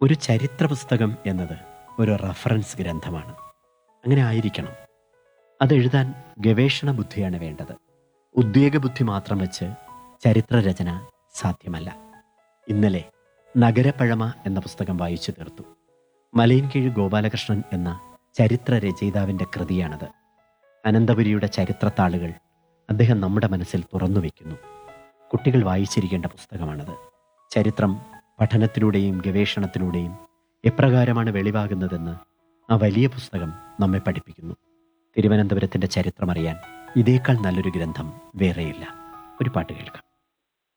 ഒരു ചരിത്ര പുസ്തകം എന്നത് ഒരു റഫറൻസ് ഗ്രന്ഥമാണ് അങ്ങനെ ആയിരിക്കണം അതെഴുതാൻ ഗവേഷണ ബുദ്ധിയാണ് വേണ്ടത് ഉദ്വേഗ ബുദ്ധി മാത്രം വെച്ച് ചരിത്രരചന സാധ്യമല്ല ഇന്നലെ നഗരപ്പഴമ എന്ന പുസ്തകം വായിച്ചു തീർത്തു മലയൻകീഴ് ഗോപാലകൃഷ്ണൻ എന്ന ചരിത്ര രചയിതാവിൻ്റെ കൃതിയാണത് അനന്തപുരിയുടെ ചരിത്രത്താളുകൾ അദ്ദേഹം നമ്മുടെ മനസ്സിൽ തുറന്നു വയ്ക്കുന്നു കുട്ടികൾ വായിച്ചിരിക്കേണ്ട പുസ്തകമാണത് ചരിത്രം പഠനത്തിലൂടെയും ഗവേഷണത്തിലൂടെയും എപ്രകാരമാണ് വെളിവാകുന്നതെന്ന് ആ വലിയ പുസ്തകം നമ്മെ പഠിപ്പിക്കുന്നു തിരുവനന്തപുരത്തിൻ്റെ ചരിത്രമറിയാൻ ഇതേക്കാൾ നല്ലൊരു ഗ്രന്ഥം വേറെയില്ല ഒരു പാട്ട് കേൾക്കാം